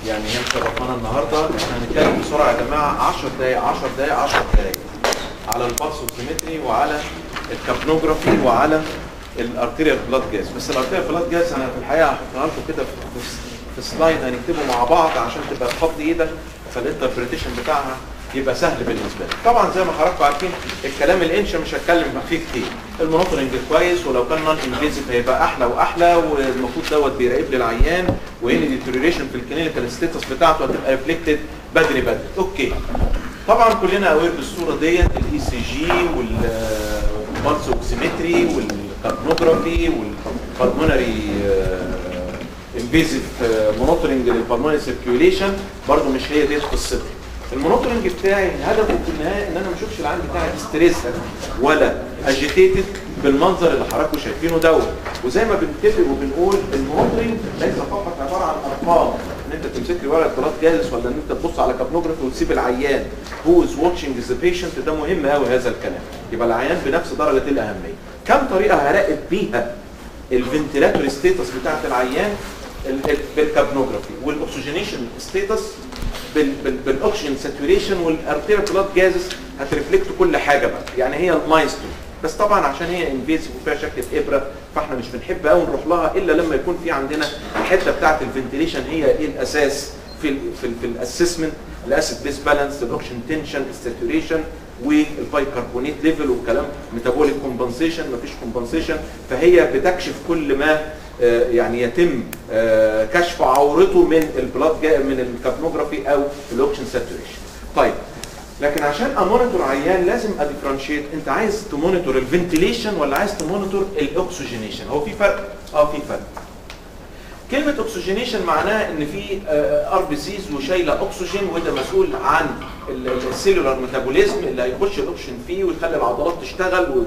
يعني هي مشرفانا النهارده احنا هنتكلم بسرعه يا جماعه 10 دقائق 10 دقائق 10 دقائق على البلس اوكسيمتري وعلى الكابنوجرافي وعلى الارتيريال بلاد جاز بس الارتيريال بلاد جاز انا في الحقيقه هحطها لكم كده في, في سلايد هنكتبه مع بعض عشان تبقى تفضي ايدك فالانتربريتيشن بتاعها يبقى سهل بالنسبه لك طبعا زي ما حضراتكم عارفين الكلام الانشا مش هتكلم فيه كتير المونيتورنج كويس ولو كان نون انفيزيف هيبقى احلى واحلى والمفروض دوت بيراقب لي العيان وان ديتوريشن في الكلينيكال ستاتس بتاعته هتبقى ريفلكتد بدري بدري اوكي طبعا كلنا اوير بالصوره ديت الاي سي جي والبلس اوكسيمتري والكاربونوجرافي والبلمونري انفيزيف مونيتورنج للبلمونري سيركيوليشن برضه مش هي دي قصتي المونيتورنج بتاعي هدفه في النهايه ان انا ما اشوفش العين بتاعي ستريس ولا اجيتيتد بالمنظر اللي حضراتكم شايفينه دوت وزي ما بنتفق وبنقول المونيتورنج ليس فقط عباره عن ارقام ان انت تمسك لي ورقه بلاد جالس ولا ان انت تبص على كابنوجرافي وتسيب العيان هو از واتشنج ذا بيشنت ده مهم قوي هذا الكلام يبقى العيان بنفس درجه الاهميه كم طريقه هراقب بيها الفنتيلاتوري ستيتس بتاعت العيان بالكابنوجرافي والاكسجينيشن ستيتس بالاكسجين ساتوريشن والارتيريال بلاد جازز هترفلكت كل حاجه بقى يعني هي المايسترو بس طبعا عشان هي انفيزيف وفيها شكل ابره فاحنا مش بنحب قوي نروح لها الا لما يكون في عندنا الحته بتاعه الفنتيليشن هي ايه الاساس في ال في, ال في الاسسمنت الاسيد بيس بالانس الاكسجين تنشن الساتوريشن والبايكربونات ليفل والكلام ميتابوليك كومبنسيشن مفيش كومبنسيشن فهي بتكشف كل ما يعني يتم كشف عورته من البلاد من الكابنوجرافي او الاوكسجين ساتوريشن طيب لكن عشان امونيتور عيان لازم اديفرنشيت انت عايز تمونيتور الفنتيليشن ولا عايز تمونيتور الاكسجينيشن هو في فرق اه في فرق كلمة اكسجينيشن معناها ان في ار بي سيز وشايله اكسجين وده مسؤول عن السيلولار ميتابوليزم اللي هيخش الاكسجين فيه ويخلي العضلات تشتغل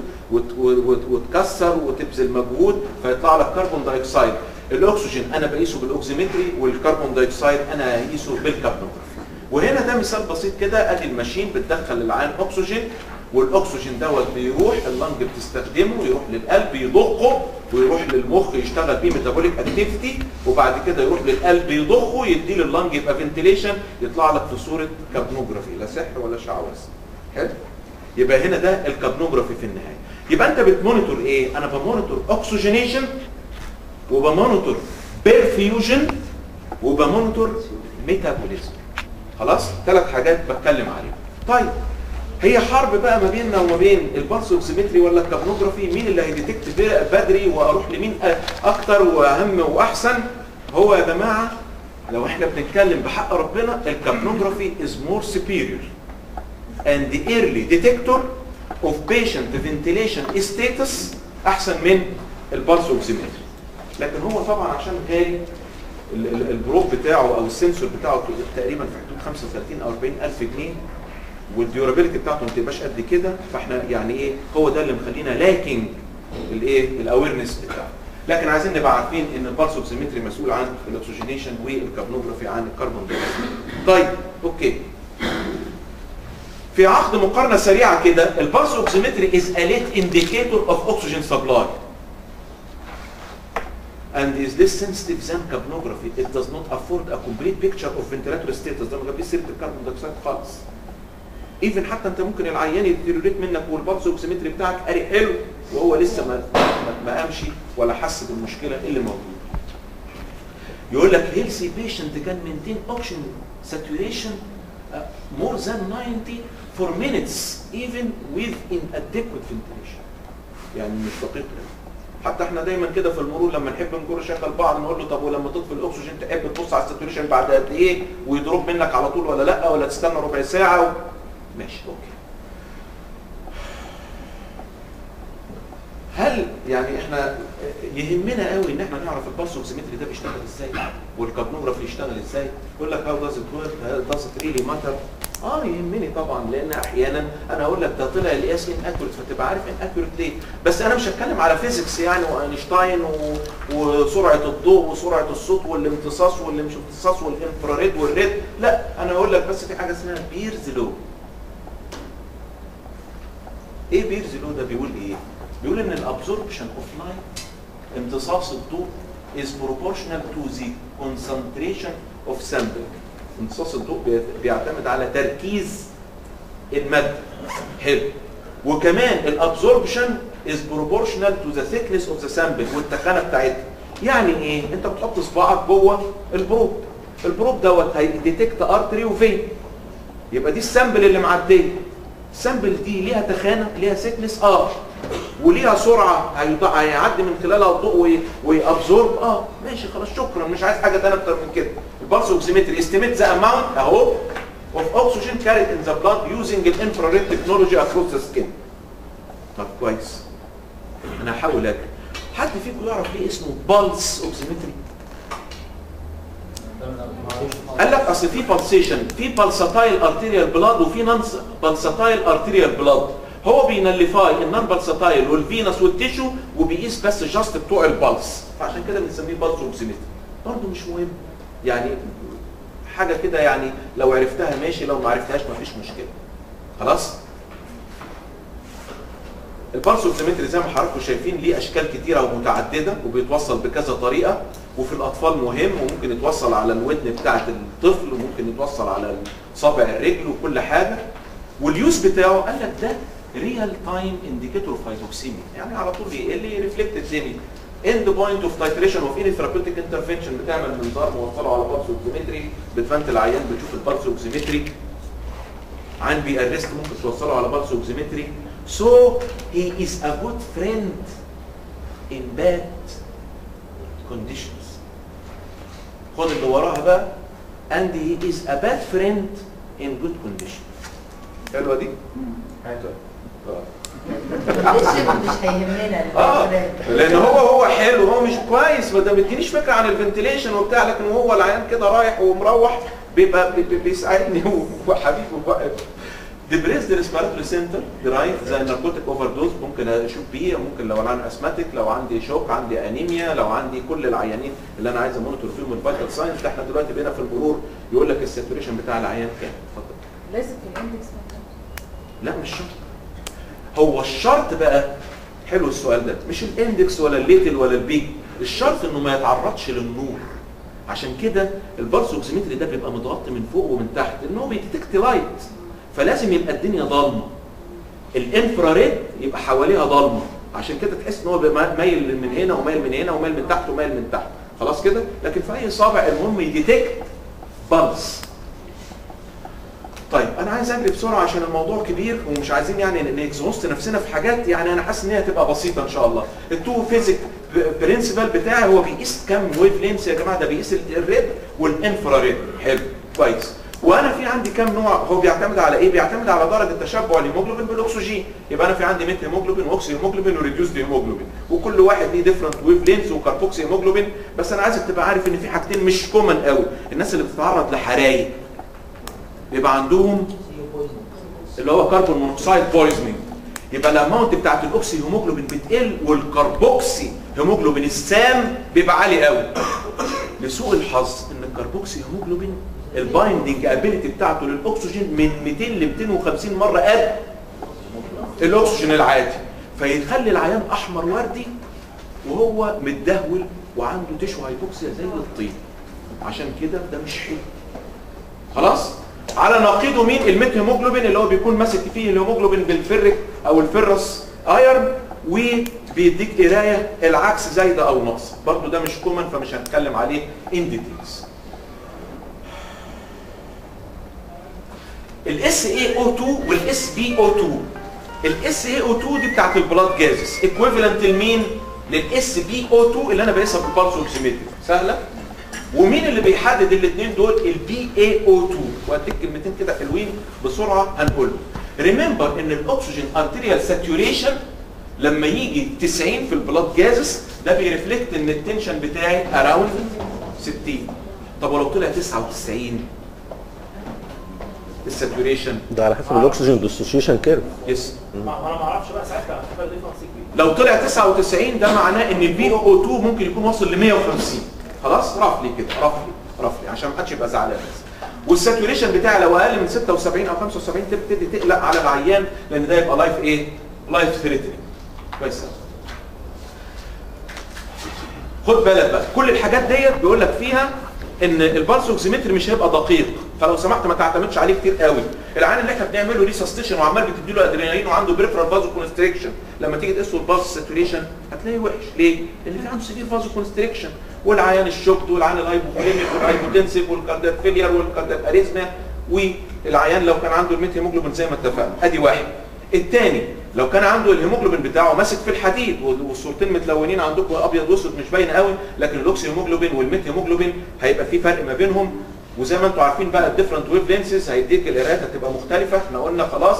وتكسر وتبذل مجهود فيطلع لك كربون دايوكسيد الاكسجين انا بقيسه بالاوكسيمتري والكربون دايوكسيد انا هقيسه بالكابنوجرافي وهنا ده مثال بسيط كده ادي الماشين بتدخل للعين اكسجين والاكسجين دوت بيروح اللنج بتستخدمه يروح للقلب يضخه ويروح للمخ يشتغل بيه ميتابوليك اكتيفيتي وبعد كده يروح للقلب يضخه يديه لللنج يبقى فنتيليشن يطلع لك في صوره كابنوجرافي لا سحر ولا شعوذه حلو يبقى هنا ده الكابنوجرافي في النهايه يبقى انت بتمونيتور ايه انا بمونيتور اكسجينيشن وبمونيتور بيرفيوجن وبمونيتور ميتابوليزم خلاص ثلاث حاجات بتكلم عليهم طيب هي حرب بقى ما بيننا وما بين البلس اوكسيمتري ولا الكابنوجرافي مين اللي هيديتكت بدري واروح لمين اكتر واهم واحسن هو يا جماعه لو احنا بنتكلم بحق ربنا الكابنوجرافي از مور superior and the early detector of patient ventilation status احسن من البلس اوكسيمتري لكن هو طبعا عشان غالي البروب بتاعه او السنسور بتاعه تقريبا في حدود 35 او 40 الف جنيه والديورابيلتي بتاعته ما تبقاش قد كده فاحنا يعني ايه هو ده اللي مخلينا لاكينج الايه الاويرنس بتاعه لكن عايزين نبقى عارفين ان البلس اوكسيمتري مسؤول عن الاكسجينيشن والكابنوجرافي عن الكربون دايوكسيد طيب اوكي في عقد مقارنه سريعه كده البلس اوكسيمتري از a late indicator of oxygen supply and is less sensitive than capnography. It does not afford a complete picture of ventilatory status. ده ما جابليش سيره الكربون دايوكسيد خالص. ايفن حتى انت ممكن العيان يديريوريت منك والبلس اوكسيمتري بتاعك قاري حلو وهو لسه ما ما قامش ولا حس بالمشكله اللي موجوده. يقول لك هيلثي بيشنت كان مينتين اوكسجين ساتوريشن more than 90 for minutes even with inadequate ventilation. يعني مش دقيق حتى احنا دايما كده في المرور لما نحب نجر شغل بعض نقول له طب ولما تطفي الاكسجين تحب تبص على الساتوريشن بعد قد ايه ويضرب منك على طول ولا لا ولا تستنى ربع ساعه و... ماشي اوكي هل يعني احنا يهمنا قوي ان احنا نعرف البلس اوكسيمتري ده بيشتغل ازاي والكابنوجرافي يشتغل ازاي يقول لك هاو داز ات ورك داز ات ريلي ماتر اه يهمني طبعا لان احيانا انا اقول لك ده طلع القياس ان اكوريت فتبقى عارف ان اكوريت ليه بس انا مش هتكلم على فيزيكس يعني واينشتاين و... وسرعه الضوء وسرعه الصوت والامتصاص واللي مش امتصاص والانفراريد والريد لا انا اقول لك بس في حاجه اسمها بيرز لو ايه بيرز لو ده بيقول ايه بيقول ان الابزوربشن اوف لايت امتصاص الضوء is proportional to the concentration of sample امتصاص الضوء بي- بيعتمد على تركيز المادة حلو وكمان الابزوربشن is proportional to the thickness of the sample والتخانة بتاعتها يعني ايه انت بتحط صباعك جوه البروب البروب دوت هيديتكت ارتري وفين يبقى دي السامبل اللي معديه السامبل دي ليها تخانه ليها سيكنس اه وليها سرعه هيض- هيعدي من خلالها الضوء وي- ويابزورب اه ماشي خلاص شكرا مش عايز حاجه ثانيه اكتر من كده البلس اوكسيمتري استيميت ذا اماونت اهو of oxygen carried in the blood using the infrared technology across the skin طب كويس انا هحاول اكل حد فيكم يعرف ليه اسمه بالس اوكسيمتري قال لك اصل في بالسيشن في بالساتايل ارتيريال بلاد وفي نون بالساتايل ارتيريال بلاد هو بينليفاي النون بالساتايل والفينس والتيشو وبيقيس بس جاست بتوع البلس فعشان كده بنسميه بالس اوكسيمتري برضه مش مهم يعني حاجه كده يعني لو عرفتها ماشي لو ما عرفتهاش مفيش مشكله خلاص البلس اوكسيمتري زي ما حضراتكم شايفين ليه اشكال كتيره ومتعدده وبيتوصل بكذا طريقه وفي الاطفال مهم وممكن يتوصل على الودن بتاعه الطفل وممكن يتوصل على صابع الرجل وكل حاجه واليوز بتاعه قال لك ده ريال تايم انديكيتور اوف هايبوكسيميا يعني على طول ايه اللي ريفلكت الدنيا اند بوينت اوف تايتريشن اوف اني ثيرابيوتيك انترفنشن بتعمل منظار موصله على بلس اوكسيمتري بتفنت العيان بتشوف البلس اوكسيمتري عن بيأرست ممكن توصله على بلس اوكسيمتري so he is a good friend in bad conditions خد اللي وراها بقى and he is a bad friend in good conditions حلوه دي؟ آه. الشيف مش هيهمنا اه الفكرة. لان هو هو حلو هو مش كويس ما ده مدينيش فكره عن الفنتيليشن وبتاع لكن هو العيان كده رايح ومروح بيبقى بي- بي- بيساعدني وحبيبي وواقف ديبريس ريسبيراتوري سنتر درايف زي الناركوتيك اوفر دوز ممكن اشوف بيه ممكن لو انا اسماتيك لو عندي شوك عندي انيميا لو عندي كل العيانين اللي انا عايز امونيتور فيهم الفيتال ساينس ده احنا دلوقتي بقينا في المرور يقول لك الساتوريشن بتاع العيان كام اتفضل لازم في الاندكس مثلا لا مش شرط هو الشرط بقى حلو السؤال ده مش الاندكس ولا الليتل ولا البيج الشرط انه ما يتعرضش للنور عشان كده البلس اوكسيمتري ده بيبقى متغطي من فوق ومن تحت ان هو بيديتكت لايت فلازم يبقى الدنيا ضلمه الانفراريد يبقى حواليها ضلمه عشان كده تحس ان هو بيبقى مايل من هنا ومايل من هنا ومايل من تحت ومايل من تحت خلاص كده لكن في اي صابع المهم يديتكت بلس طيب انا عايز اجري بسرعه عشان الموضوع كبير ومش عايزين يعني نكزوست نفسنا في حاجات يعني انا حاسس ان هي هتبقى بسيطه ان شاء الله التو فيزيك برنسبل بتاعي هو بيقيس كام ويف لينس يا جماعه ده بيقيس الريد والانفراريد حلو كويس وانا في عندي كام نوع هو بيعتمد على ايه بيعتمد على درجه تشبع الهيموجلوبين بالاكسجين يبقى انا في عندي ميت هيموجلوبين واكسي هيموجلوبين وريديوسد هيموجلوبين وكل واحد ليه ديفرنت ويف لينس وكاربوكسي هيموجلوبين بس انا عايزك تبقى عارف ان في حاجتين مش كومن قوي الناس اللي بتتعرض لحرايق بيبقى عندهم اللي هو كربون مونوكسيد بويزنينج يبقى الاماونت بتاعت الاكسي هيموجلوبين بتقل والكربوكسي هيموجلوبين السام بيبقى عالي قوي لسوء الحظ ان الكربوكسي هيموجلوبين البايندنج ابيليتي بتاعته للاكسجين من 200 ل 250 مره قد الاكسجين العادي فيخلي العيان احمر وردي وهو متدهول وعنده تشو هايبوكسيا زي الطين عشان كده ده مش حلو خلاص على نقيضه مين الميت هيموجلوبين اللي هو بيكون ماسك فيه الهيموجلوبين بالفرك او الفرس ايرن وبيديك قرايه العكس زايده او ناقصه برضو ده مش كومن فمش هنتكلم عليه ان ديتيلز الاس اي او 2 والاس بي او 2 الاس اي او 2 دي بتاعت البلاد جازز ايكويفالنت لمين للاس بي او 2 اللي انا بقيسها بالبالس اوكسيمتري سهله ومين اللي بيحدد الاثنين دول البي اي او 2 واديك كلمتين كده حلوين بسرعه هنقولهم ريمبر ان الاكسجين ارتيريال ساتوريشن لما يجي 90 في البلاد جازز ده بيرفلكت ان التنشن بتاعي اراوند 60 طب ولو طلع 99 الساتوريشن ده على حسب الاكسجين ديسوسيشن كيرف يس ما انا ما اعرفش بقى ساعتها هتبقى ديفرنس كبير لو طلع 99 ده معناه ان البي او 2 ممكن يكون واصل ل 150 خلاص رفلي كده رفلي رفلي عشان ما حدش يبقى زعلان بس والساتوريشن بتاعي لو اقل من 76 او 75 تبتدي تقلق على العيان لان ده يبقى لايف ايه؟ لايف ثريتنينج كويس خد بالك بقى كل الحاجات ديت بيقول لك فيها ان البلس اوكسيمتري مش هيبقى دقيق فلو سمحت ما تعتمدش عليه كتير قوي العين اللي احنا بنعمله ريسستيشن وعمال بتدي له ادرينالين وعنده بريفرال فازو كونستريكشن لما تيجي تقيسه البلس ساتوريشن هتلاقيه وحش ليه؟ لان في عنده سيفير فازو كونستريكشن والعيان الشوكت والعيان الهايبوكليميك والهايبوتنسيف والكاردياك فيلير والكاردياك اريزميا والعيان لو كان عنده الميت هيموجلوبين زي ما اتفقنا ادي واحد الثاني لو كان عنده الهيموجلوبين بتاعه ماسك في الحديد والصورتين متلونين عندكم ابيض واسود مش باين قوي لكن الاوكسي هيموجلوبين والميت هيموجلوبين هيبقى في فرق ما بينهم وزي ما انتم عارفين بقى الديفرنت ويف لينسز هيديك القراءات هتبقى مختلفه احنا قلنا خلاص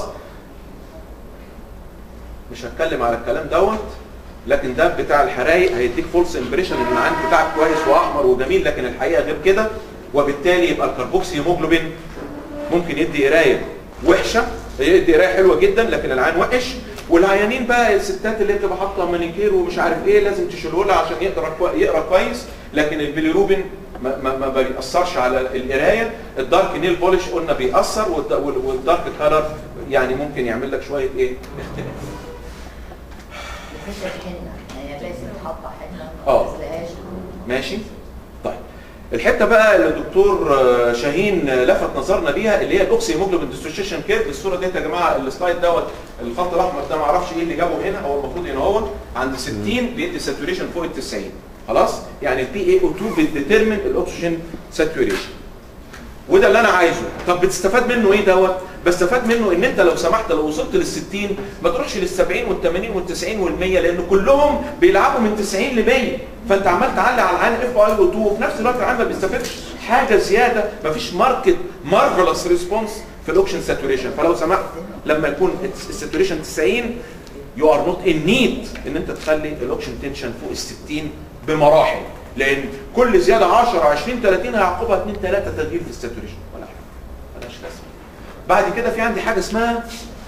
مش هتكلم على الكلام دوت لكن ده بتاع الحرايق هيديك فولس امبريشن ان العين بتاعك كويس واحمر وجميل لكن الحقيقه غير كده وبالتالي يبقى الكربوكسي هيموجلوبين ممكن يدي قرايه وحشه يدي قرايه حلوه جدا لكن العين وحش والعيانين بقى الستات اللي بتبقى حاطه مانيكير ومش عارف ايه لازم تشيله لها عشان يقرا كوي يقرا كويس لكن البيليروبين ما, ما, ما بيأثرش على القرايه الدارك نيل بولش قلنا بيأثر والد- وال- والدارك كلر يعني ممكن يعمل لك شويه ايه اختلاف الحته الحنه هي لازم تحط حنه آه. ما تنزلهاش ماشي طيب الحته بقى اللي الدكتور آه، شاهين آه، لفت نظرنا ليها اللي هي الاوكسي هيموجلوبين ديستوشيشن كيرف الصوره ديت يا جماعه السلايد دوت الخط الاحمر ده ما اعرفش ايه اللي جابه هنا هو المفروض هنا هو عند 60 بيدي ساتوريشن فوق ال 90 خلاص يعني البي اي او 2 بيديترمن الاكسجين ساتوريشن وده اللي انا عايزه طب بتستفاد منه ايه دوت بستفاد منه ان انت لو سمحت لو وصلت لل 60 ما تروحش لل 70 وال 80 وال 90 وال 100 لان كلهم بيلعبوا من 90 ل 100 فانت عمال تعلي على العين اف اي او 2 وفي نفس الوقت العين ما بيستفادش حاجه زياده ما فيش ماركت مارفلس ريسبونس في الاوكسجين ساتوريشن فلو سمحت لما يكون الساتوريشن 90 يو ار نوت ان نيد ان انت تخلي الاوكسجين تنشن فوق ال 60 بمراحل لان كل زياده 10 20 30 هيعقبها 2 3 تغيير في الساتوريشن ولا حاجه ملهاش لازمه بعد كده في عندي حاجه اسمها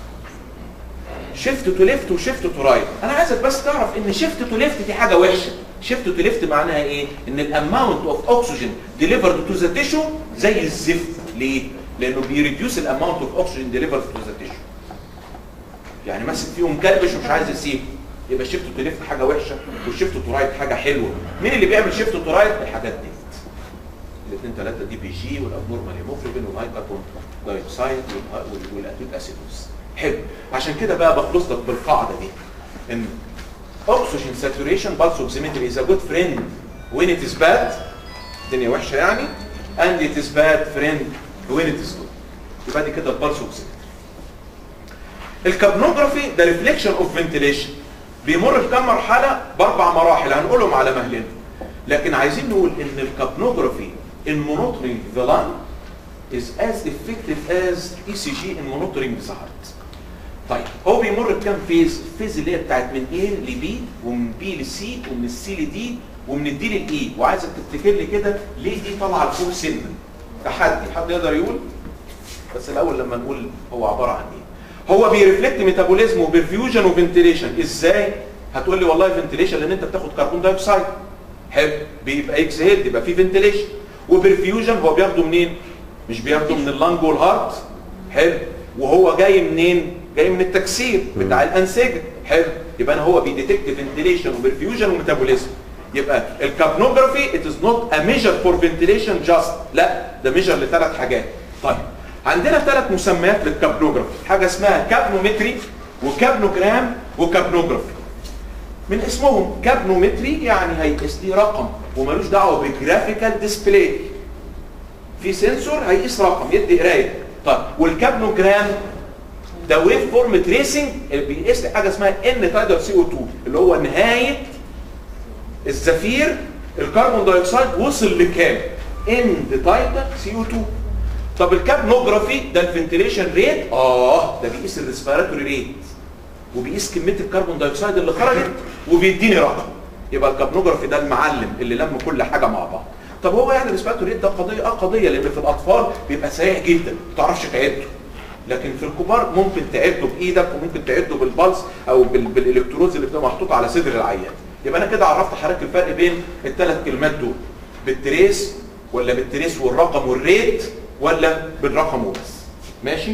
شيفت تو ليفت وشيفت تو رايت انا عايزك بس تعرف ان شيفت تو ليفت دي حاجه وحشه شيفت تو ليفت معناها ايه ان الاماونت اوف اوكسجين ديليفرد تو ذا تيشو زي الزفت ليه لانه بيريديوس الاماونت اوف اوكسجين ديليفرد تو ذا تيشو يعني ماسك فيهم مكربش ومش عايز يسيب يبقى شيفت تو ليفت حاجه وحشه والشيفت تو رايت حاجه حلوه مين اللي بيعمل شيفت تو رايت الحاجات دي الاثنين ثلاثه دي بي جي والابنورمال هيموجلوبين والهاي كاربون دايوكسيد والاتيك اسيدوز حلو عشان كده بقى بخلص لك بالقاعده دي ان oxygen saturation pulse oximetry is a good friend when it is bad الدنيا وحشه يعني and it is bad friend when it is good يبقى دي كده البلس اوكسيمتري الكابنوجرافي ده ريفليكشن اوف فنتيليشن بيمر بكام مرحله باربع مراحل هنقولهم على مهلنا لكن عايزين نقول ان الكابنوجرافي in monitoring the lung is as effective as ECG in monitoring the heart طيب هو بيمر بكام فيز الفيز اللي هي بتاعت من A ل B ومن B ل C ومن C ل D ومن الD لل E وعايزك تفتكر لي كده ليه دي طالعه لفوق سنه تحدي حد يقدر يقول بس الاول لما نقول هو عباره عن ايه هو بيرفلكت ميتابوليزم وبرفيوجن وفنتيليشن ازاي هتقول لي والله فنتيليشن لان انت بتاخد كربون دايوكسيد حلو بيبقى اكسهيل يبقى في فنتيليشن وبرفيوجن هو بياخده منين مش بياخده من اللنج والهارت حلو وهو جاي منين جاي من التكسير بتاع الانسجه حلو يبقى انا هو بيديتكت فنتيليشن وبرفيوجن وميتابوليزم يبقى الكابنوجرافي it is not a measure for ventilation just لا ده ميجر لثلاث حاجات طيب عندنا ثلاث مسميات للكابنوجرافي حاجه اسمها كابنومتري وكابنوجرام وكابنوجرافي من اسمهم كابنومتري يعني هيقيس لي رقم وملوش دعوه بجرافيكال ديسبلاي في سنسور هيقيس رقم يدي قرايه طيب والكابنوجرام ده ويف فورم تريسنج بيقيس لي حاجه اسمها ان تايدر سي او 2 اللي هو نهايه الزفير الكربون دايوكسيد وصل لكام اند تايدر سي او 2 طب الكابنوجرافي ده الفنتيليشن ريت اه ده بيقيس الريسبيراتوري ريت وبيقيس كميه الكربون دايوكسيد اللي خرجت وبيديني رقم يبقى الكابنوجرافي ده المعلم اللي لم كل حاجه مع بعض طب هو يعني الريسبيراتوري ريت ده قضيه اه قضيه لان في الاطفال بيبقى سريع جدا ما تعرفش تعده لكن في الكبار ممكن تعده بايدك وممكن تعده بالبلس او بال... بالالكترودز اللي بتبقى محطوطه على صدر العيان يبقى انا كده عرفت حضرتك الفرق بين الثلاث كلمات دول بالتريس ولا بالتريس والرقم والريت ولا بالرقم وبس ماشي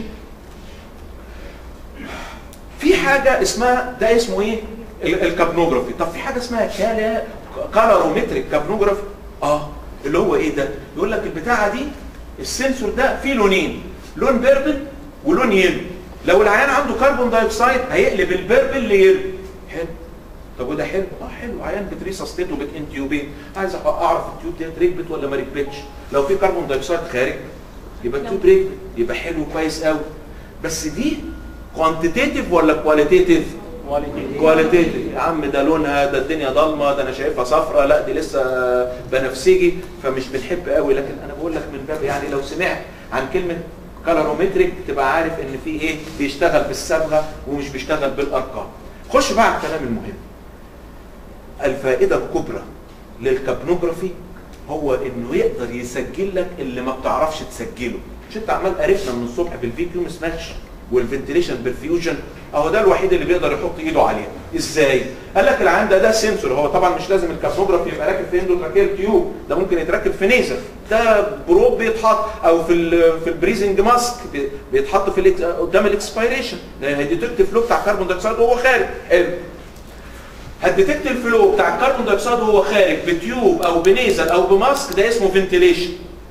في حاجه اسمها ده اسمه ايه ال- الكابنوجرافي طب في حاجه اسمها كالا كالرومتريك كابنوجراف اه اللي هو ايه ده يقول لك البتاعه دي السنسور ده فيه لونين لون بيربل ولون يلو لو العيان عنده كربون دايوكسيد هيقلب البيربل ليلو حلو طب وده حلو اه حلو عيان بتريسستيت وبتنتيوبيت عايز اعرف التيوب ديت ركبت ولا ما ركبتش لو في كربون دايوكسيد خارج يبقى التيوب ركبت يبقى حلو كويس قوي بس دي كوانتيتيف ولا كواليتيتيف كواليتيتيف يا عم ده لونها ده الدنيا ضلمه ده انا شايفها صفرة لا دي لسه بنفسجي فمش بنحب قوي لكن انا بقول لك من باب يعني لو سمعت عن كلمه كالرومتريك تبقى عارف ان في ايه بيشتغل بالصبغه ومش بيشتغل بالارقام خش بقى على الكلام المهم الفائده الكبرى للكابنوجرافي هو انه يقدر يسجل لك اللي ما بتعرفش تسجله مش انت عمال قرفنا من الصبح بالفيكيوم سماتش والفنتليشن بالفيوجن اهو ده الوحيد اللي بيقدر يحط ايده عليه ازاي قال لك العين ده ده سنسور هو طبعا مش لازم الكابنوجرافي يبقى راكب في اندوتراكيال تيوب ده ممكن يتركب في نيزر ده بروب بيتحط او في ال في البريزنج ماسك بيتحط في الإكس- قدام الاكسبيريشن ده هيديتكت فلو بتاع كربون دايوكسيد وهو خارج حلو هتديتكت الفلو بتاع الكربون دايوكسيد وهو خارج بتيوب او بنيزل او بماسك ده اسمه فنتليشن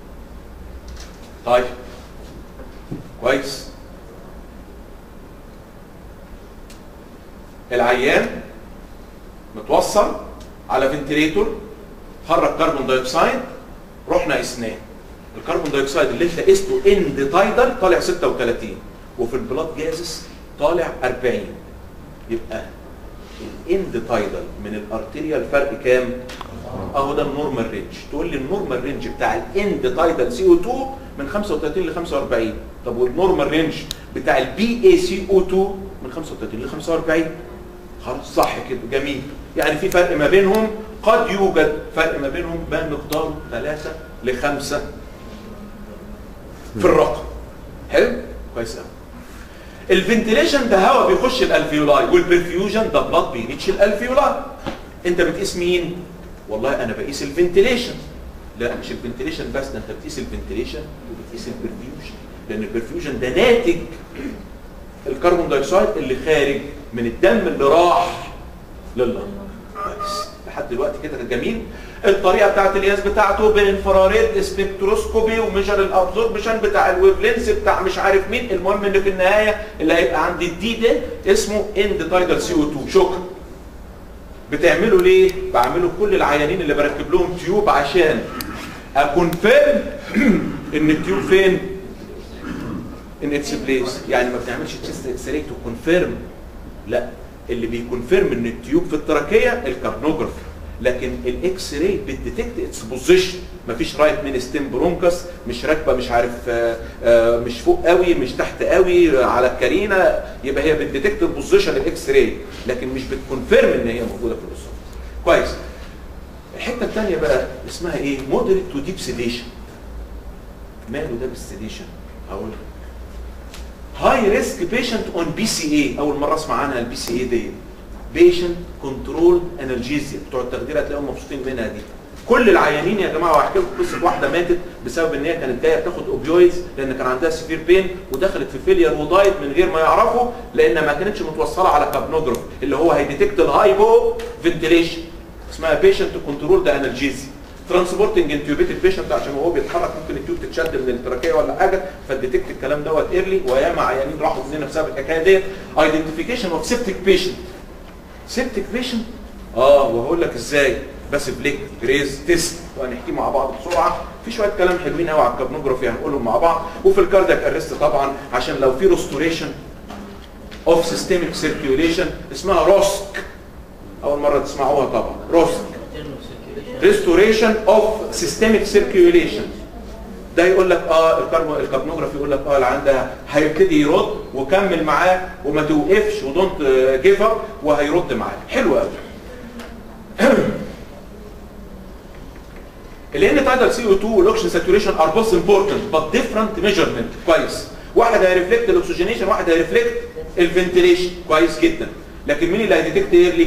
طيب كويس العيان متوصل على فنتليتور خرج كربون دايوكسيد رحنا قسناه الكربون دايوكسيد اللي انت قسته اند تايدل طالع 36 وفي البلاد جازس طالع 40 يبقى الاند تايدل من الارتيريا الفرق كام؟ اهو ده النورمال رينج تقول لي النورمال رينج بتاع الاند تايدل سي او 2 من 35 ل 45 طب والنورمال رينج بتاع البي اي سي او 2 من 35 ل 45 خلاص صح كده جميل يعني في فرق ما بينهم قد يوجد فرق ما بينهم ما مقداره 3 ل 5 في الرقم حلو كويس قوي الفنتيليشن ده هواء بيخش الالفيولاي والبرفيوجن ده بلاد بيريتش الالفيولاي انت بتقيس مين والله انا بقيس الفنتيليشن لا مش الفنتيليشن بس ده انت بتقيس الفنتيليشن وبتقيس البرفيوجن لان البرفيوجن ده ناتج الكربون دايوكسيد اللي خارج من الدم اللي راح لللنج كويس لحد دلوقتي كده كان جميل الطريقه بتاعت القياس بتاعته بانفراريد سبكتروسكوبي وميجر الابزوربشن بتاع الويفلنس بتاع مش عارف مين المهم ان في النهايه اللي هيبقى عند الدي ده اسمه اند تايدال سي او 2 شكرا بتعمله ليه؟ بعمله كل العيانين اللي بركب لهم تيوب عشان اكونفيرم ان التيوب فين؟ ان اتس بليس يعني ما بنعملش تشيست اكس راي تو كونفيرم لا اللي بيكونفيرم ان التيوب في التراكيه الكارنوجرافي لكن الاكس راي بتديتكت اتس بوزيشن مفيش رايت من ستيم برونكس مش راكبه مش عارف آه، آه، مش فوق قوي مش تحت قوي على الكارينا يبقى هي بتديتكت البوزيشن الاكس راي لكن مش بتكونفيرم ان هي موجوده في الاسره كويس الحته الثانيه بقى اسمها ايه مودريت تو ديب سيديشن ماله ده بالسيديشن هقول هاي ريسك بيشنت اون بي سي اي اول مره اسمع عنها البي سي اي دي بيشنت كنترول انالجيزيا بتوع التخدير هتلاقيهم مبسوطين منها دي كل العيانين يا جماعه وهحكي لكم قصه واحده ماتت بسبب ان هي كانت جايه بتاخد اوبيويدز لان كان عندها سيفير بين ودخلت في فيلير ودايت من غير ما يعرفوا لان ما كانتش متوصله على كابنوجراف اللي هو هيديتكت الهايبو فنتيليشن اسمها بيشنت كنترول ده انالجيزي ترانسبورتنج انتيوبيتد بيشنت عشان وهو بيتحرك ممكن التيوب تتشد من التراكيه ولا حاجه فالديتكت الكلام دوت ايرلي وياما عيانين راحوا مننا بسبب الحكايه ديت ايدنتيفيكيشن اوف سيبتيك بيشنت سيبتيك بيشنت اه وهقول لك ازاي بس بليك جريز تيست وهنحكيه مع بعض بسرعه في شويه كلام حلوين قوي على الكابنوجرافي هنقولهم مع بعض وفي الكاردياك ارست طبعا عشان لو في ريستوريشن اوف سيستميك سيركيوليشن اسمها روسك اول مره تسمعوها طبعا روسك ريستوريشن اوف سيستميك سيركيوليشن ده يقول لك اه الكاربو الكابنوجرافي يقول لك اه العيان ده هيبتدي يرد وكمل معاه وما توقفش ودونت جيف اب وهيرد معاه حلو قوي لان تايدال سي او 2 والاكسجين ساتوريشن ار بوث امبورتنت بس ديفرنت ميجرمنت كويس واحد هيرفلكت الاكسجينيشن واحد هيرفلكت الفنتيليشن كويس جدا لكن مين اللي هيديتكت ايرلي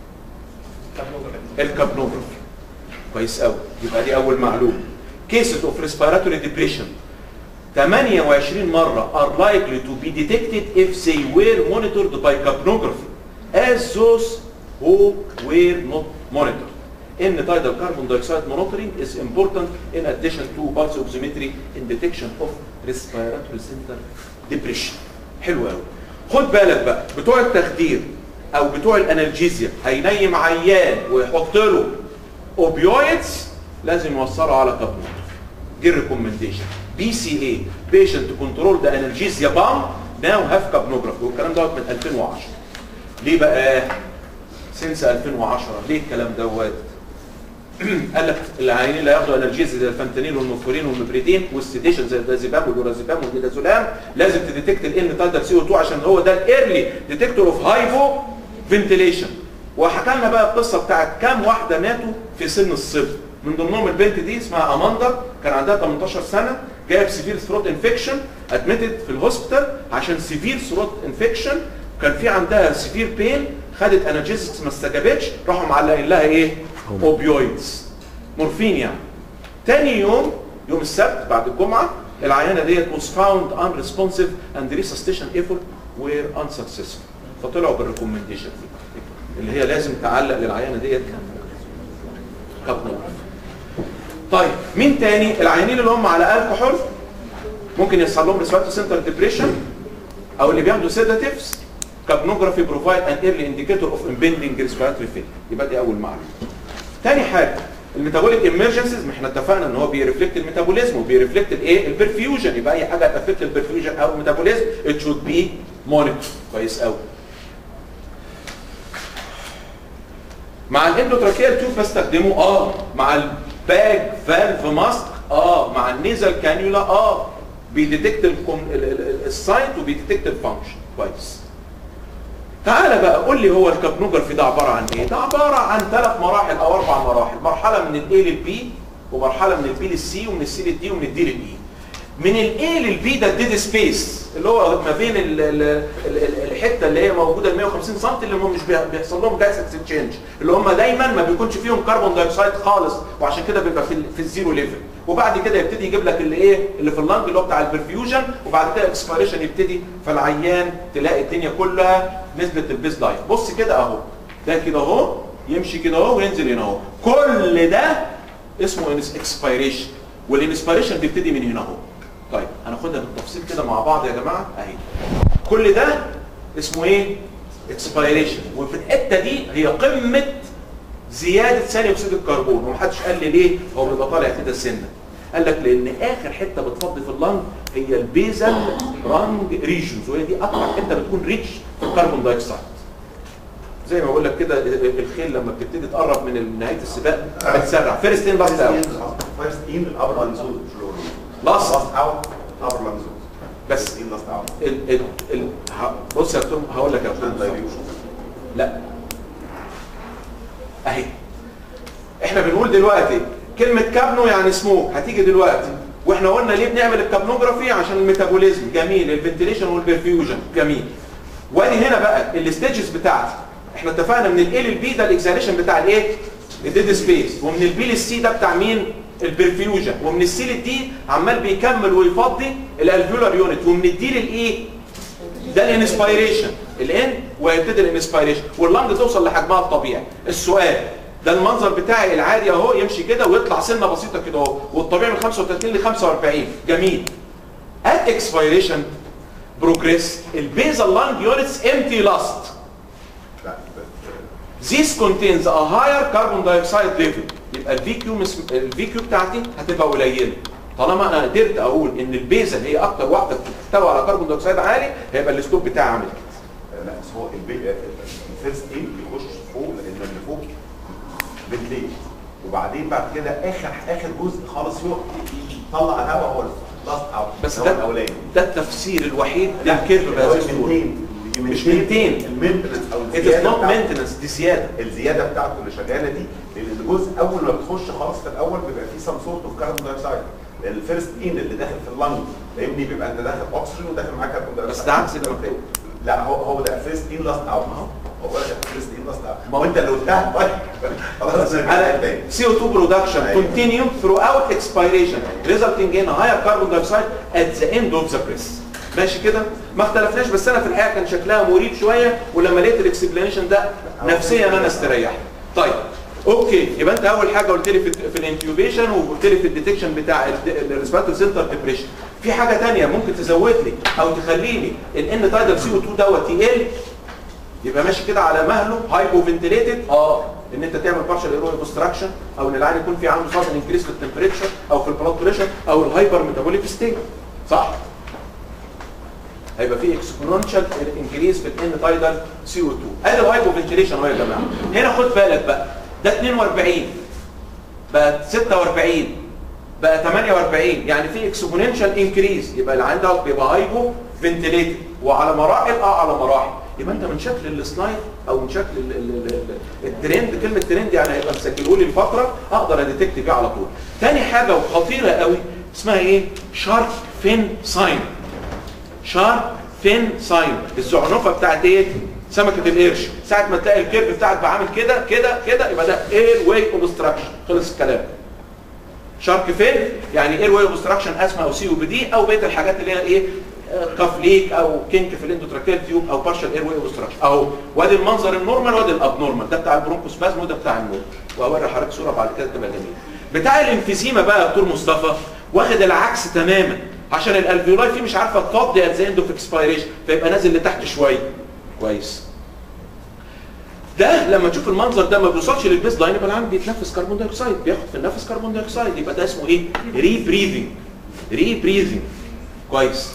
الكابنوجرافي كويس قوي يبقى دي اول معلومه cases of respiratory depression 28 مرة are likely to be detected if they were monitored by capnography as those who were not monitored ان tidal carbon dioxide monitoring is important in addition to pulse oximetry in detection of respiratory center depression حلو قوي خد بالك بقى بتوع التخدير او بتوع الانالجيزيا هينيم عيان ويحط له اوبيويدز لازم يوصله على كابنوت دي الريكومنديشن بي سي اي بيشنت كنترول ذا انالجيزيا بام ناو هاف كابنوجرافي والكلام دوت من 2010 ليه بقى سنس 2010 ليه الكلام دوت قال لك العيانين اللي هياخدوا انالجيزي زي الفانتانيل والمورفورين والمبريدين والسيديشن زي الدازيبام واللورازيبام والديدازولام لازم تديتكت الان تايتر سي او 2 عشان هو ده الايرلي ديتكتور اوف هايفو فنتيليشن وحكى لنا بقى القصه بتاعت كام واحده ماتوا في سن الصبر من ضمنهم البنت دي اسمها اماندا كان عندها 18 سنه جايه بسيفير ثروت انفكشن ادميتد في الهوسبيتال عشان سيفير ثروت انفكشن كان في عندها سيفير بين خدت انالجيزكس ما استجابتش راحوا معلقين لها ايه اوبيويدز مورفين يعني تاني يوم يوم السبت بعد الجمعه العيانه ديت was found unresponsive and resuscitation effort were unsuccessful فطلعوا بالريكومنديشن دي اللي هي لازم تعلق للعيانه ديت كابنوجراف طيب مين تاني العيانين اللي هم على الكحول ممكن يحصل لهم ريسبيرتوري سنتر ديبريشن او اللي بياخدوا سيداتيفز كابنوجرافي بروفايد ان ايرلي انديكيتور اوف امبندنج ريسبيرتوري فيل يبقى دي اول معلومه تاني حاجه الميتابوليك ايمرجنسيز ما احنا اتفقنا ان هو بيرفلكت الميتابوليزم وبيرفلكت الايه البرفيوجن يبقى اي حاجه هتافكت البرفيوجن او الميتابوليزم ات شود بي مونيتور كويس قوي مع الاندوتراكيال تيوب بستخدمه اه مع الباج فالف ماسك اه مع النيزل كانيولا اه بيديتكت الكم- ال- ال- ال- السايت وبيديتكت الفانكشن كويس تعالى بقى قول لي هو الكابنوجرافي ده عباره عن ايه؟ ده عباره عن ثلاث مراحل او اربع مراحل، مرحله من الاي للبي ومرحله من البي للسي ومن السي للدي ومن الدي للاي. من الاي للبي ده الديد سبيس اللي هو ما بين ال ال ال الحته اللي هي موجوده ال 150 سم اللي هم مش بي- بيحصل لهم جايس اكسشينج اللي هم دايما ما بيكونش فيهم كربون دايوكسيد خالص وعشان كده بيبقى في, ال- في الزيرو ليفل وبعد كده يبتدي يجيب لك اللي ايه اللي في اللنج اللي هو بتاع البرفيوجن وبعد كده اكسبيريشن يبتدي فالعيان تلاقي الدنيا كلها نزلت البيس لاين بص كده اهو ده كده اهو يمشي كده اهو وينزل هنا اهو كل ده اسمه اكسبيريشن والانسبيريشن بيبتدي من هنا اهو طيب هناخدها بالتفصيل كده مع بعض يا جماعه اهي كل ده اسمه ايه اكسبيريشن وفي الحته دي هي قمه زياده ثاني اكسيد الكربون ومحدش قال لي ليه هو بيبقى طالع كده سنه قال لك لان اخر حته بتفضي في اللنج هي البيزل رانج ريجنز وهي دي اكتر حته بتكون ريتش في الكربون دايوكسيد زي ما بقول لك كده الخيل لما بتبتدي تقرب من نهايه السباق بتسرع فيرست ان لاست اوت First in, upper lung zone. Last. Last out, upper lung zone. بس First in, last out. ال ال ال ه- بص يا دكتور هقول لك يا And دكتور dilution. لا اهي احنا بنقول دلوقتي كلمة كابنو يعني سموك هتيجي دلوقتي واحنا قلنا ليه بنعمل الكابنوجرافي عشان الميتابوليزم جميل الفنتيليشن والبرفيوجن جميل وادي هنا بقى الستيجز بتاعتي احنا اتفقنا من الاي للبي ده الاكزاليشن بتاع الايه الديد سبيس ومن البي للسي ده بتاع مين البرفيوجن ومن السي للدي عمال بيكمل ويفضي الالفيولار يونت ومن الدي للايه ده الانسبيريشن الان ويبتدي الانسبيريشن واللنج توصل لحجمها الطبيعي السؤال ده المنظر بتاعي العادي اهو يمشي كده ويطلع سنه بسيطه كده اهو والطبيعي من 35 ل 45 جميل at expiration progress البيزال لانج يونتس empty last لا but, This contains a higher carbon dioxide level يبقى الفي كيو مس... الفي كيو بتاعتي هتبقى قليله طالما انا قدرت اقول ان البيزل هي اكتر واحده بتحتوي على كربون دايوكسيد عالي هيبقى الستوب بتاعي عامل كده uh, لا بس هو البي- الفيرست ان بيخش فوق لان اللي فوق بالليل وبعدين بعد كده اخر اخر جزء خالص فوق يطلع الهواء هو لاست اوت بس هو ده الاولاني ده التفسير الوحيد للكيرف بهذه الصوره مش maintain. المينتنس او It is الزياده not بتاعته. maintenance دي زياده الزياده بتاعته اللي شغاله دي لان الجزء اول ما بتخش خلاص في الاول بيبقى فيه سم سورت اوف كاربون دايوكسيد لان الفيرست ان اللي داخل في اللنج فاهمني بيبقى انت داخل اكسجين وداخل معاك كاربون دايوكسيد بس ده عكس اللي مكتوب. لا هو هو ده فيرست ان لاست اوت هو ده فيرست ان لاست اوت ما هو انت اللي قلتها طيب خلاص على CO2 production أيوة. continue throughout expiration resulting in higher carbon dioxide at the end of the press ماشي كده ما اختلفناش بس انا في الحقيقه كان شكلها مريب شويه ولما لقيت الاكسبلانيشن ده نفسيا انا استريحت طيب اوكي يبقى انت اول حاجه قلت لي في, في الانتيوبيشن وقلت لي في الديتكشن بتاع الريسبيراتوري سنتر ديبريشن في حاجه ثانيه ممكن تزود لي او تخلي لي الان تايدال سي او 2 دوت يقل يبقى ماشي كده على مهله هايبو فنتليتد اه ان انت تعمل بارشال ايرو اوبستراكشن او ان العين يكون في عنده سادن انكريس في التمبريتشر او في البلاد بريشر او الهايبر ميتابوليك ستيت صح هيبقى في اكسبوننشال انكريس في الان تايدال سي او 2 ادي الهايبو فنتليشن اهو يا جماعه هنا خد بالك بقى ده 42 بقى 46 بقى 48 يعني في اكسبوننشال انكريس يبقى العين ده بيبقى هايبو فنتليتد وعلى مراحل اه على مراحل يبقى انت من شكل السلايد او من شكل ال- ال- ال- الترند كلمه ترند يعني هيبقى مسجله لي الفتره اقدر اديتكت بيه على طول تاني حاجه وخطيره قوي اسمها ايه شارك فين ساين شارك فين ساين الزعنفه بتاعت ايه سمكه القرش ساعه ما تلاقي الكيرف بتاعك بعمل كده كده كده يبقى ده اير واي اوبستراكشن خلص الكلام شارك فين يعني اير واي اوبستراكشن اسما او سي او بي دي او بقيه الحاجات اللي هي ايه آه، كاف ليك او كينك في الاندوتراكيال تيوب او بارشال اير واي اوبستراكشن اهو وادي المنظر النورمال وادي الابنورمال ده بتاع البرونكوسبازم وده بتاع النور واوري لحضرتك صوره بعد كده تبقى جميله بتاع الانفيزيما بقى يا دكتور مصطفى واخد العكس تماما عشان الالفيولاي فيه مش عارفه تفضي ات ذا اند اوف اكسبيريشن فيبقى نازل لتحت شويه كويس ده لما تشوف المنظر ده ما بيوصلش للبيس لاين يبقى العام بيتنفس كربون دايوكسيد بياخد في النفس كربون دايوكسيد يبقى ده اسمه ايه؟ ري بريذنج ري بريذنج كويس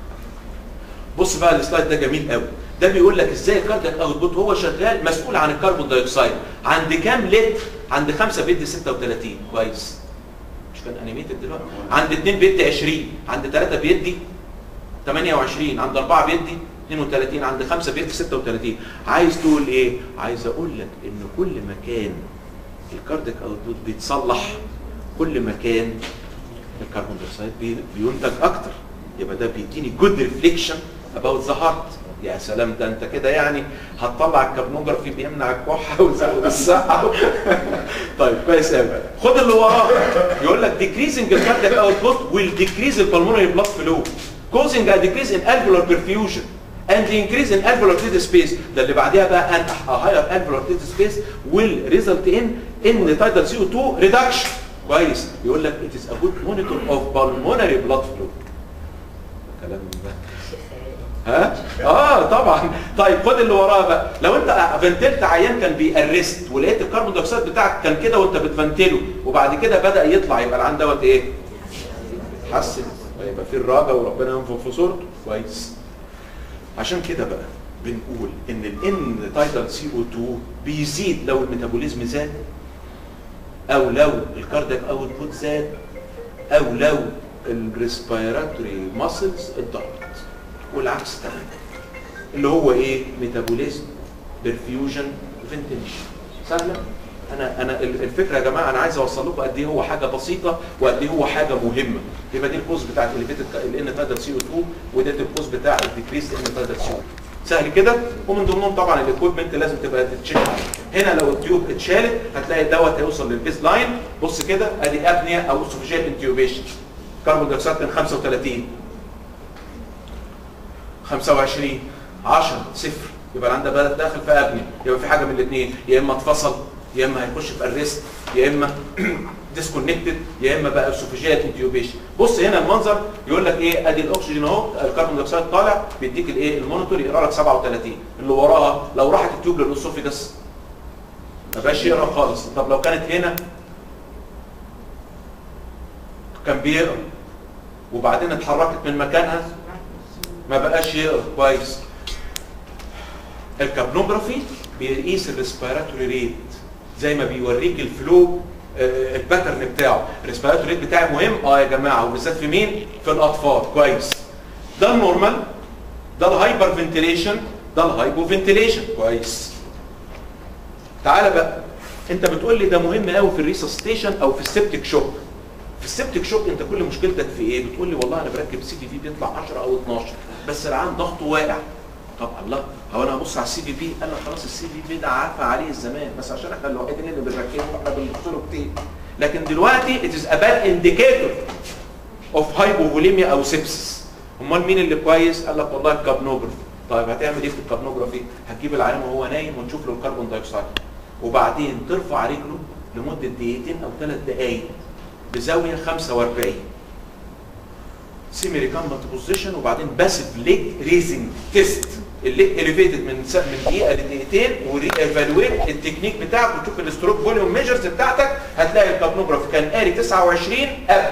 بص بقى السلايد ده جميل قوي ده بيقول لك ازاي الكاردياك اوتبوت هو شغال مسؤول عن الكربون دايوكسيد عند كام لتر؟ عند 5 بيدي 36 كويس مش كان انيميتد دلوقتي عند 2 بيدي 20 عند 3 بيدي 28 عند 4 بيدي 32 عند 5 بيدي 36 عايز تقول ايه عايز اقول لك ان كل ما كان الكاردياك اوتبوت بيتصلح كل ما كان الكربون دايوكسيد بي- بينتج اكتر يبقى ده بيديني جود ريفليكشن اباوت ذا هارت يا سلام ده انت كده يعني هتطلع الكربونوجرافي بيمنع الكحه ويزود الصحه طيب كويس قوي خد اللي وراه يقول لك decreasing the cardiac output will decrease the pulmonary blood flow causing a decrease in alveolar perfusion and the increase in alveolar dead space ده اللي بعديها بقى ان a higher alveolar dead space will result in in the tidal CO2 reduction كويس يقول لك it is a good monitor of pulmonary blood flow كلام ده ها؟ اه طبعا طيب خد اللي وراه بقى لو انت فنتلت عيان كان بيأرست ولقيت الكربون دايوكسيد بتاعك كان كده وانت بتفنتله وبعد كده بدأ يطلع يبقى العين دوت ايه؟ حسن يبقى في الرجا وربنا ينفخ في صورته كويس عشان كده بقى بنقول ان الان تايتل سي او 2 بيزيد لو الميتابوليزم زاد او لو الكاردياك اوتبوت زاد او لو الريسبيراتوري ماسلز اتضغطت والعكس تماما اللي هو ايه ميتابوليزم برفيوجن فنتيليشن سهله انا انا ال- الفكره يا جماعه انا عايز اوصل لكم قد ايه هو حاجه بسيطه وقد ايه هو حاجه مهمه يبقى دي الكوز بتاعت الليفيتد الان تايدال سي او 2 وده الكوز بتاع الديكريس ان تايدال سي او 2 سهل كده ومن ضمنهم طبعا الاكويبمنت لازم تبقى تتشيك هنا لو التيوب اتشالت هتلاقي دوت هيوصل للبيز لاين بص كده ادي ابنيا او اسوفيجيال انتيوبيشن كربون دايوكسيد كان 35 25 10 صفر يبقى العند بقى داخل في ابني يبقى في حاجه من الاثنين يا اما اتفصل يا اما هيخش في الريست يا اما ديسكونكتد يا اما بقى اسوفيجيال انتيوبيشن بص هنا المنظر يقول لك ايه ادي الاكسجين اهو الكربون دايوكسيد طالع بيديك الايه المونيتور يقرا لك 37 اللي وراها لو راحت التيوب للاسوفيجاس ما بقاش يقرا خالص طب لو كانت هنا كان بيقرا وبعدين اتحركت من مكانها ما بقاش يقرا كويس الكابنوجرافي بيقيس الريسبيراتوري ريت زي ما بيوريك الفلو آه، الباترن بتاعه الريسبيراتوري ريت بتاعي مهم اه يا جماعه وبالذات في مين في الاطفال كويس ده النورمال ده الهايبر فنتيليشن ده الهايبو فنتيليشن كويس تعالى بقى انت بتقول لي ده مهم قوي في الريسستيشن او في السبتيك شوك في السبتيك شوك انت كل مشكلتك في ايه بتقول لي والله انا بركب سي في بي بيطلع 10 او 12 بس العام ضغطه واقع طب الله هو انا هبص على السي في بي قال لك خلاص السي في بي ده عارفه عليه الزمان بس عشان احنا الوحيدين اللي بنركبه واحنا بنبص له كتير لكن دلوقتي it is a bad indicator of hypovolemia او sepsis امال مين اللي كويس قال لك والله الكابنوجرافي طيب هتعمل ايه في الكابنوجرافي هتجيب العيان وهو نايم ونشوف له الكربون دايوكسيد وبعدين ترفع رجله لمده دقيقتين او ثلاث دقائق بزاويه 45 سيمي ريكامبنت بوزيشن وبعدين باسف ليج ريزنج تيست الليج اليفيتد من س- من دقيقه لدقيقتين وري ايفالويت التكنيك بتاعك وتشوف الستروك فوليوم ميجرز بتاعتك هتلاقي الكابنوجراف كان قاري 29 قبل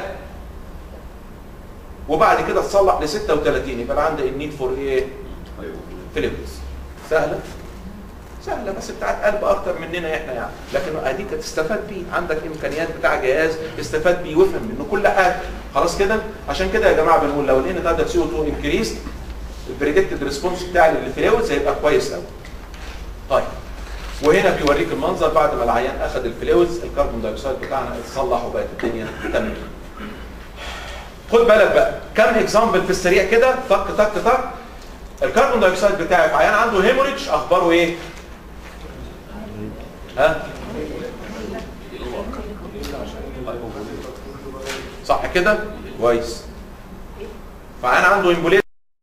وبعد كده تصلح ل 36 يبقى بقى عندك النيد فور ايه؟ فيليبس سهله سهله بس بتاعت قلب اكتر مننا احنا يعني لكن اديك تستفاد بيه عندك امكانيات بتاع جهاز استفاد بيه وافهم منه كل حاجه خلاص كده عشان كده يا جماعه بنقول لو لقينا ده سي او 2 انكريست البريدكتد ريسبونس بتاع الفلويدز هيبقى كويس قوي طيب وهنا بيوريك المنظر بعد ما العيان اخذ الفلويدز الكربون دايوكسيد بتاعنا اتصلح وبقت الدنيا تمام خد بالك بقى كم اكزامبل في السريع كده طق طق طق الكربون دايوكسيد بتاعي في عيان عنده هيموريدج اخباره ايه؟ ها؟ صح كده؟ كويس فعيان عنده امبوليزم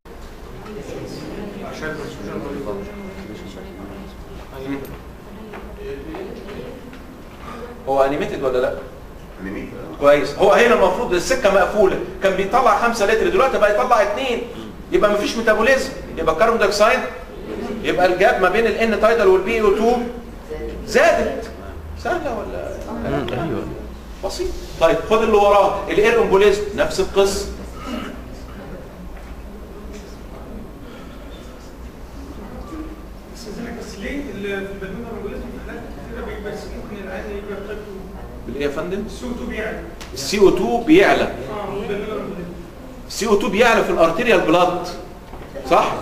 هو انيميتد ولا لا؟ انيميك كويس هو هنا المفروض السكه مقفوله كان بيطلع 5 لتر دلوقتي بقى يطلع 2 يبقى مفيش ميتابوليزم يبقى الكربون دايوكسيد يبقى الجاب ما بين الان تايدال والبي او 2 زادت سهله ولا ايوه بسيط طيب خد اللي وراه الاير امبوليزم نفس القصه بس زيك بس ليه ال- في البلمونة والجلوز في حالات كتيرة بيبقى بس ممكن العين يبقى طيبته بالايه يا فندم السي او 2 بيعلى السي او 2 بيعلى اه البلمونة والجلوز السي او 2 بيعلى في الارتيريال بلاد صح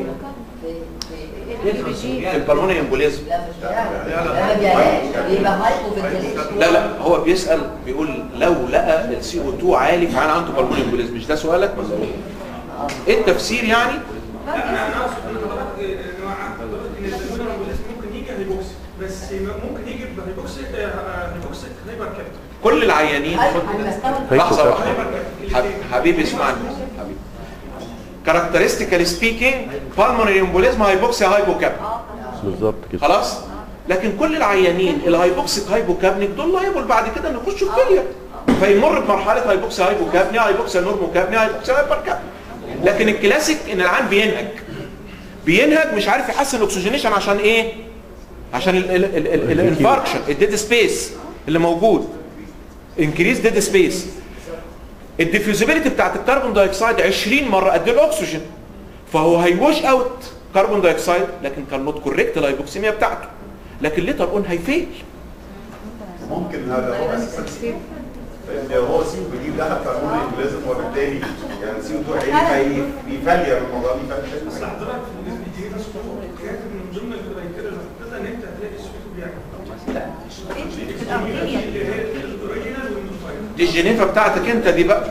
في في في البلمونري امبوليزم لا مش بيعلى لا ما بيعلاش بيبقى هايبو فنتيليشن لا لا هو بيسال بيقول لو لقى السي او 2 عالي فعلا عنده بالمونري امبوليزم مش ده سؤالك ولا ايه؟ ايه التفسير يعني؟ لا انا انا اقصد ان حضرتك انه حضرتك ان البلمونة والجلوز ممكن يجي هيبوكسي بس ممكن يجي هيبوكسي هيبوكسي هايبر كابتن كل العيانين خد لحظه واحده هايبر كابتن حب- حبيبي اسمعني حبيبي كاركترستيكال سبيكينج بالمونري امبوليزم هايبوكسيا هايبوكاب بالظبط كده خلاص لكن كل العيانين الهايبوكسيك هايبوكابنيك دول لايبل بعد كده ان يخشوا الكليه فيمر بمرحله هايبوكسيا هايبوكابنيا هايبوكسيا نورموكابنيا هايبوكسيا هايبركابنيا لكن الكلاسيك ان العيان بينهج بينهج مش عارف يحسن الاكسجينيشن عشان ايه عشان الانفاركشن الديد سبيس اللي موجود انكريز ديد سبيس الديفيوزيبيليتي بتاعت الكربون دايوكسيد 20 مره قد الاكسجين فهو هيوش اوت كربون دايوكسيد لكن كان نوت كوريكت الهايبوكسيميا بتاعته لكن ليتر اون هيفيل ممكن هذا هو اساسا سي لان هو سي بيجيب دخل في هرمون الانجليزم وبالتالي يعني سي 2 عالي بيفلير الموضوع بيفلير اصل حضرتك في النسبه دي ناس كاتب من ضمن الكرايتيريا اللي حطيتها ان انت هتلاقي السي 2 بيعلى اللي هي الاوريجينال والموديفايد دي الجنيفه بتاعتك انت دي بقى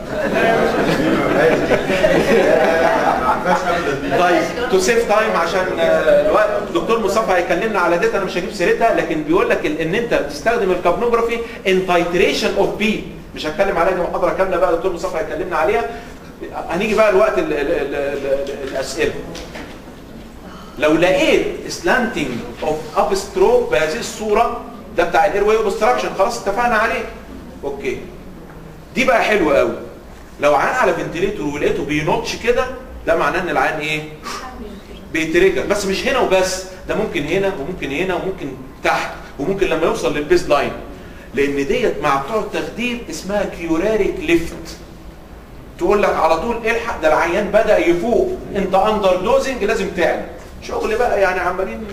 طيب تو سيف تايم عشان آه، الوقت الدكتور مصطفى هيكلمنا على ديت انا مش هجيب سيرتها لكن بيقول لك ال- ان انت تستخدم الكابنوجرافي ان تايتريشن اوف بي مش هتكلم عليها دي محاضره كامله بقى الدكتور مصطفى هيكلمنا عليها هنيجي بقى الوقت ال ال ال ال الاسئله لو لقيت سلانتنج اوف اب ستروك بهذه الصوره ده بتاع الاير واي اوبستراكشن خلاص اتفقنا عليه اوكي دي بقى حلوه قوي لو عيان على فنتليتور ولقيته بينوتش كده ده معناه ان العيان ايه بيتريجر بس مش هنا وبس ده ممكن هنا وممكن هنا وممكن تحت وممكن لما يوصل للبيز لاين لان ديت مع بتوع التخدير اسمها كيوراريك ليفت تقول لك على طول الحق ده العيان بدا يفوق انت اندر دوزنج لازم تعلى شغل بقى يعني عمالين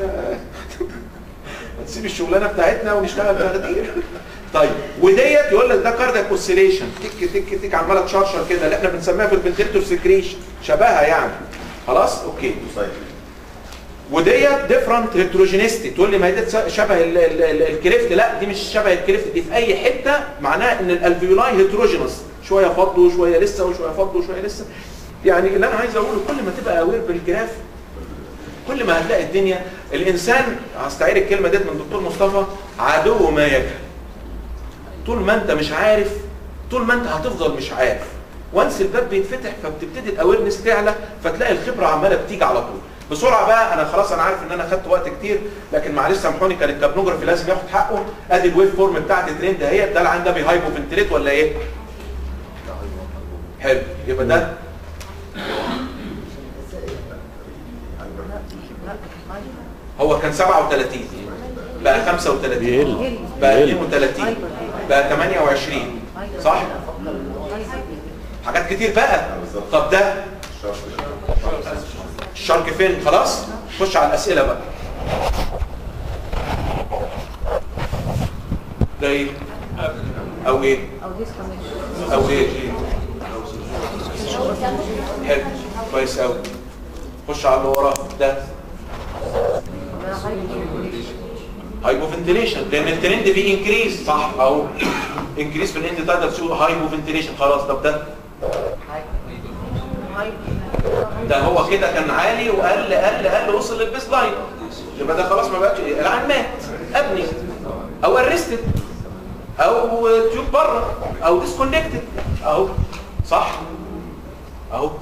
نسيب الشغلانه بتاعتنا ونشتغل تخدير طيب وديت يقول لك ده كاردياك اوسيليشن تك تك تك عماله تشرشر كده اللي احنا بنسميها في الفنتليتور سكريشن شبهها يعني خلاص اوكي وديت ديفرنت هيتروجينيستي تقول لي ما هي دي شبه ال- ال- ال- الكريفت لا دي مش شبه الكريفت دي في اي حته معناها ان الالفيولاي هيتروجينوس شويه فضوا وشويه لسه وشويه فضوا وشويه لسه يعني اللي انا عايز اقوله كل ما تبقى اوير بالجراف كل ما هتلاقي الدنيا الانسان هستعير الكلمه ديت من دكتور مصطفى عدو ما يجهل طول ما انت مش عارف طول ما انت هتفضل مش عارف وانس الباب بيتفتح فبتبتدي الاويرنس تعلى فتلاقي الخبره عماله بتيجي على طول بسرعه بقى انا خلاص انا عارف ان انا خدت وقت كتير لكن معلش سامحوني كان الكابنوجرافي لازم ياخد حقه ادي الويف فورم بتاعت الترند اهي ده العين ده بيهايبو فنتليت ولا ايه؟ حلو يبقى ده هو كان 37 بقى 35 بيقل بقى بيقل 32 بقى 28 صح؟ حاجات كتير بقى طب ده الشرك فين خلاص خش على الاسئله بقى ده ايه او ايه او ديسكونكشن او ايه حلو كويس قوي خش على اللي وراه ده هايبو فنتيليشن لان الترند فيه انكريز صح اهو انكريز في الاند تايدال سو هايبو فنتيليشن خلاص طب ده ده هو كده كان عالي وقل قل قل وصل للبيس لاين يبقى ده خلاص ما بقاش العين مات ابني او ارستد او تيوب بره او ديسكونكتد اهو صح اهو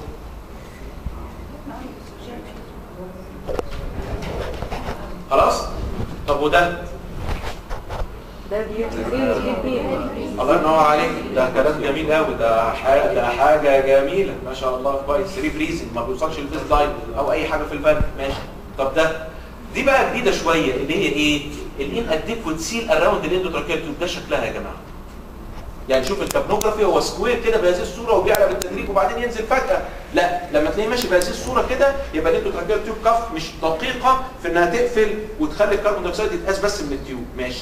خلاص طب وده ده بيبقى الله ينور عليك ده كلام جميل قوي ده حاجه ده حاجه جميله ما شاء الله كويس 3 فريزنج ما بيوصلش للبيس لاين او اي حاجه في الفن ماشي طب ده دي بقى جديده شويه اللي هي ايه الان اديكوت سيل اراوند الاندوتراكيال تيوب ده شكلها يا جماعه يعني شوف الكابنوجرافي هو سكوير كده بهذه الصوره وبيعلى بالتدريج وبعدين ينزل فجاه لا لما تلاقيه ماشي بهذه الصوره كده يبقى الاندوتراكيال تيوب كف مش دقيقه في انها تقفل وتخلي الكربون دايوكسيد يتقاس بس من التيوب ماشي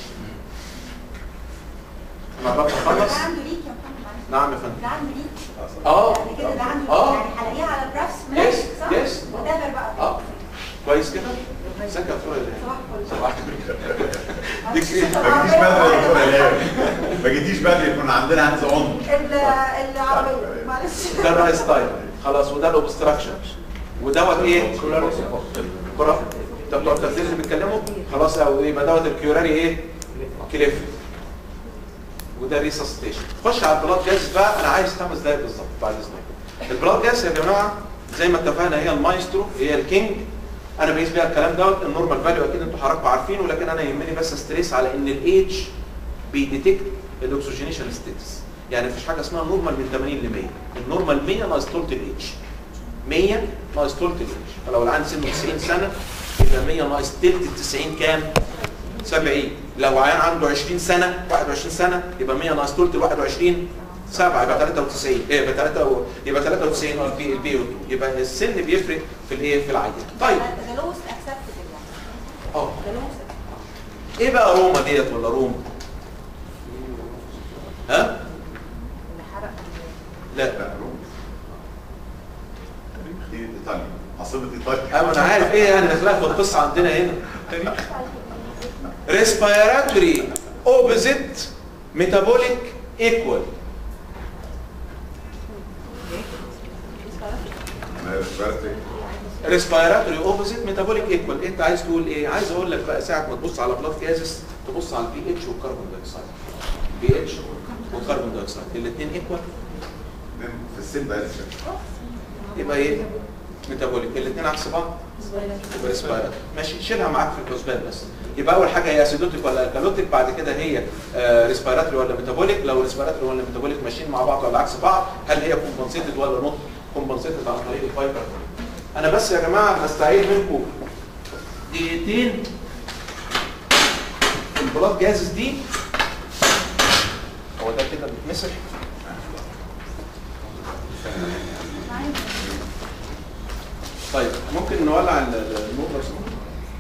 انا قربت اخلص ده عنده ليك يا محمد معلش. نعم يا فندم ده عنده ليك اه يعني كده ده عنده اه يعني هلاقيها على البرافس Yes, ماشي صح؟ yes. وده بقى اه كويس كده ازيك يا دكتوره إلهام؟ صباح صباح الفل الخير. دي كتير. ما جيتيش بدري يا دكتور إلهام. ما جيتيش بدري كنا عندنا هاندز اون ال- العربية معلش ده الرايس تايم خلاص وده الاوبستراكشن ودوت ايه كرة ده بتوع التخدير اللي بيتكلموا خلاص او يبقى دوت الكيوراري ايه كليف وده ريسستيشن خش على البلاد جاز بقى انا عايز خمس دقايق بالظبط بعد اذنك البلاد جاز يا جماعه زي ما اتفقنا هي المايسترو هي الكينج انا بقيس بيها الكلام دوت النورمال فاليو اكيد انتوا حضراتكم عارفينه لكن انا يهمني بس استريس على ان الايدج بيديتكت الاكسجينيشن ستيتس يعني مفيش حاجه اسمها نورمال من 80 ل 100 النورمال 100 ناقص ثلث الايدج 100 ناقص ثلث الايدج فلو العيان سنه 90 سنه يبقى 100 ناقص ثلث ال 90 كام 70 لو عيان عنده 20 سنه 21 سنه يبقى 100 ناقص ثلث ال 21 7 يبقى 93 ايه يبقى 3 يبقى 93 البي البي او 2 يبقى السن بيفرق في الايه في العيان طيب ده لوست اكسبتد يعني اه ده لوست ايه بقى روما ديت ولا روما ها لا لا روم دي ايطاليا عاصمه ايطاليا ايوه انا عارف ايه يعني داخلها في القصه عندنا هنا respiratory opposite metabolic equal أنا رسمت respiratory opposite metabolic equal انت عايز تقول ايه عايز اقول لك بقى ساعه ما تبص على بلاد جازس تبص على البي اتش والكربون دايوكسيد بي اتش والكربون دايوكسيد الاثنين ايكوال في السن ده لسه يبقى ايه ميتابوليك الاثنين عكس بعض يبقى ريسبيراتوري ماشي شيلها معاك في الحسبان بس يبقى اول حاجه هي اسيدوتيك ولا الكالوتيك بعد كده هي ريسبيراتوري ولا ميتابوليك لو ريسبيراتوري ولا ميتابوليك ماشيين مع بعض ولا عكس بعض هل هي كومبنسيتد ولا نوت كومبنسيتد عن طريق الفايبر انا بس يا جماعه هستعيد منكم دقيقتين البلاد جازز دي هو ده كده بيتمسح طيب ممكن نولع ال- ال- النور لو سمحت؟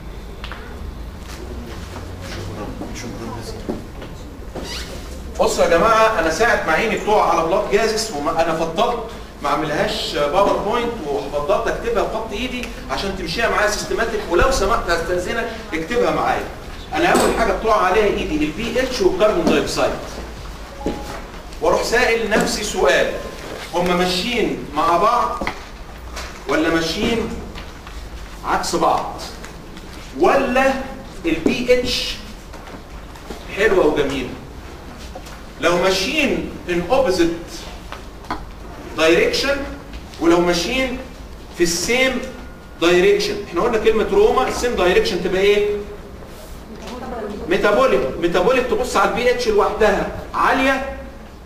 شكرا شكرا جزيلا بصوا يا جماعه انا ساعه ما عيني بتقع على بلاط جازس وانا فضلت ما اعملهاش باوربوينت وفضلت اكتبها بخط ايدي عشان تمشيها معايا سيستماتيك ولو سمحت استاذنك اكتبها معايا انا اول حاجه بتقع عليها ايدي البي اتش والكربون دايوكسيد واروح سائل نفسي سؤال هم ماشيين مع بعض ولا ماشيين عكس بعض ولا البي اتش حلوه وجميله لو ماشيين in opposite direction ولو ماشيين في السيم دايركشن احنا قلنا كلمه روما السيم دايركشن تبقى ايه ميتابوليك ميتابوليك تبص على البي اتش لوحدها عاليه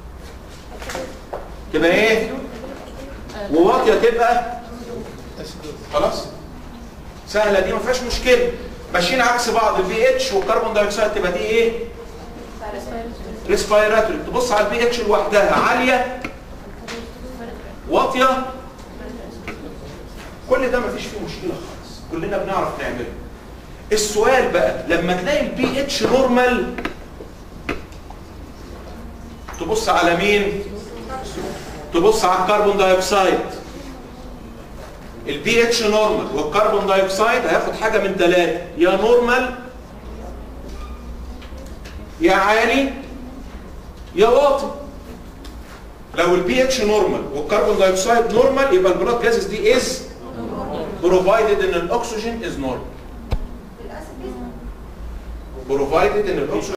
تبقى ايه وواطيه تبقى خلاص سهله دي ما فيهاش مشكله ماشيين عكس بعض البي اتش والكربون دايوكسيد تبقى دي ايه ريسبيراتوري تبص على البي اتش لوحدها عاليه واطيه كل ده مفيش فيه مشكله خالص كلنا بنعرف نعمله السؤال بقى لما تلاقي البي اتش نورمال تبص على مين تبص على الكربون دايوكسيد البي اتش نورمال والكربون دايوكسيد هياخد حاجه من ثلاثه يا نورمال يا عالي يا واطي لو البي اتش نورمال والكربون دايوكسيد نورمال يبقى البلاد جازز دي از بروفايدد ان الاكسجين از نورمال للاسف بيزن بروفايدد ان الاكسجين